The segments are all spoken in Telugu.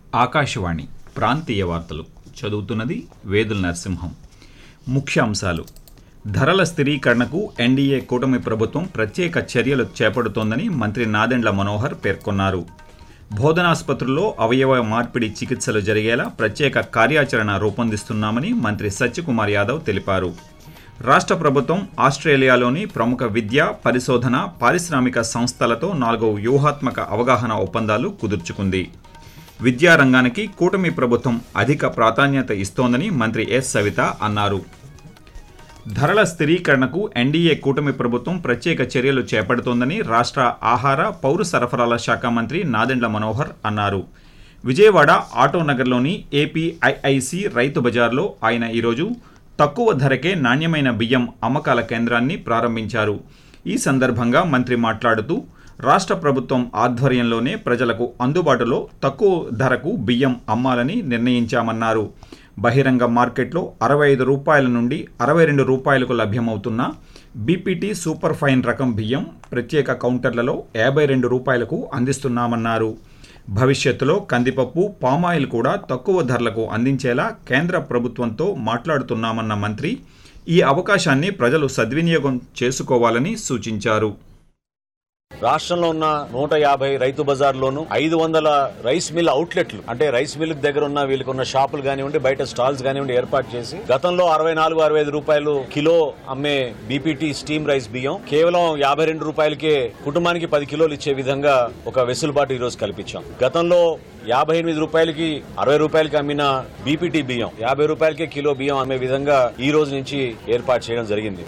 ఆకాశవాణి ప్రాంతీయ వార్తలు చదువుతున్నది వేదుల నరసింహం ముఖ్యాంశాలు ధరల స్థిరీకరణకు ఎన్డీఏ కూటమి ప్రభుత్వం ప్రత్యేక చర్యలు చేపడుతోందని మంత్రి నాదెండ్ల మనోహర్ పేర్కొన్నారు బోధనాసుపత్రుల్లో అవయవ మార్పిడి చికిత్సలు జరిగేలా ప్రత్యేక కార్యాచరణ రూపొందిస్తున్నామని మంత్రి సత్యకుమార్ యాదవ్ తెలిపారు రాష్ట్ర ప్రభుత్వం ఆస్ట్రేలియాలోని ప్రముఖ విద్య పరిశోధన పారిశ్రామిక సంస్థలతో నాలుగో వ్యూహాత్మక అవగాహన ఒప్పందాలు కుదుర్చుకుంది విద్యారంగానికి కూటమి ప్రభుత్వం అధిక ప్రాధాన్యత ఇస్తోందని మంత్రి ఎస్ సవిత అన్నారు ధరల స్థిరీకరణకు ఎన్డీఏ కూటమి ప్రభుత్వం ప్రత్యేక చర్యలు చేపడుతోందని రాష్ట్ర ఆహార పౌర సరఫరాల శాఖ మంత్రి నాదెండ్ల మనోహర్ అన్నారు విజయవాడ ఆటోనగర్లోని ఏపీఐఐసి రైతు బజార్లో ఆయన ఈరోజు తక్కువ ధరకే నాణ్యమైన బియ్యం అమ్మకాల కేంద్రాన్ని ప్రారంభించారు ఈ సందర్భంగా మంత్రి మాట్లాడుతూ రాష్ట్ర ప్రభుత్వం ఆధ్వర్యంలోనే ప్రజలకు అందుబాటులో తక్కువ ధరకు బియ్యం అమ్మాలని నిర్ణయించామన్నారు బహిరంగ మార్కెట్లో అరవై ఐదు రూపాయల నుండి అరవై రెండు రూపాయలకు లభ్యమవుతున్న బీపీటీ సూపర్ ఫైన్ రకం బియ్యం ప్రత్యేక కౌంటర్లలో యాభై రెండు రూపాయలకు అందిస్తున్నామన్నారు భవిష్యత్తులో కందిపప్పు పామాయిల్ కూడా తక్కువ ధరలకు అందించేలా కేంద్ర ప్రభుత్వంతో మాట్లాడుతున్నామన్న మంత్రి ఈ అవకాశాన్ని ప్రజలు సద్వినియోగం చేసుకోవాలని సూచించారు రాష్ట్రంలో ఉన్న నూట యాభై రైతు బజార్లోను ఐదు వందల రైస్ మిల్ అవుట్లెట్లు అంటే రైస్ మిల్ దగ్గర ఉన్న వీళ్ళకి ఉన్న షాపులు కానివ్వండి బయట స్టాల్స్ కానివ్వండి ఏర్పాటు చేసి గతంలో అరవై నాలుగు అరవై ఐదు రూపాయలు కిలో అమ్మే బీపీటీ స్టీమ్ రైస్ బియ్యం కేవలం యాభై రెండు రూపాయలకే కుటుంబానికి పది కిలోలు ఇచ్చే విధంగా ఒక వెసులుబాటు ఈ రోజు కల్పించాం గతంలో యాభై ఎనిమిది రూపాయలకి అరవై రూపాయలకి అమ్మిన బీపీటీ బియ్యం యాభై రూపాయలకే కిలో బియ్యం అమ్మే విధంగా ఈ రోజు నుంచి ఏర్పాటు చేయడం జరిగింది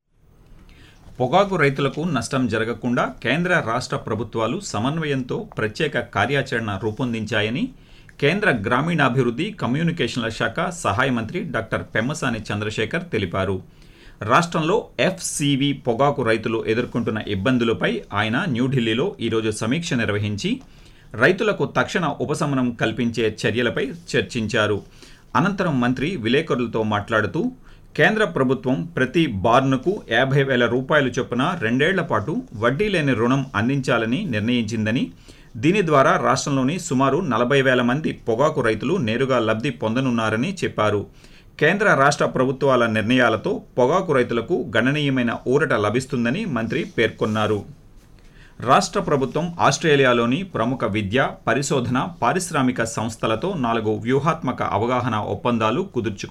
పొగాకు రైతులకు నష్టం జరగకుండా కేంద్ర రాష్ట్ర ప్రభుత్వాలు సమన్వయంతో ప్రత్యేక కార్యాచరణ రూపొందించాయని కేంద్ర గ్రామీణాభివృద్ధి కమ్యూనికేషన్ల శాఖ సహాయ మంత్రి డాక్టర్ పెమ్మసాని చంద్రశేఖర్ తెలిపారు రాష్ట్రంలో ఎఫ్సివి పొగాకు రైతులు ఎదుర్కొంటున్న ఇబ్బందులపై ఆయన న్యూఢిల్లీలో ఈరోజు సమీక్ష నిర్వహించి రైతులకు తక్షణ ఉపశమనం కల్పించే చర్యలపై చర్చించారు అనంతరం మంత్రి విలేకరులతో మాట్లాడుతూ కేంద్ర ప్రభుత్వం ప్రతి బార్నుకు యాభై వేల రూపాయలు చొప్పున రెండేళ్ల పాటు వడ్డీ లేని రుణం అందించాలని నిర్ణయించిందని దీని ద్వారా రాష్ట్రంలోని సుమారు నలభై వేల మంది పొగాకు రైతులు నేరుగా లబ్ధి పొందనున్నారని చెప్పారు కేంద్ర రాష్ట్ర ప్రభుత్వాల నిర్ణయాలతో పొగాకు రైతులకు గణనీయమైన ఊరట లభిస్తుందని మంత్రి పేర్కొన్నారు రాష్ట్ర ప్రభుత్వం ఆస్ట్రేలియాలోని ప్రముఖ విద్య పరిశోధన పారిశ్రామిక సంస్థలతో నాలుగు వ్యూహాత్మక అవగాహన ఒప్పందాలు కుదుర్చుకు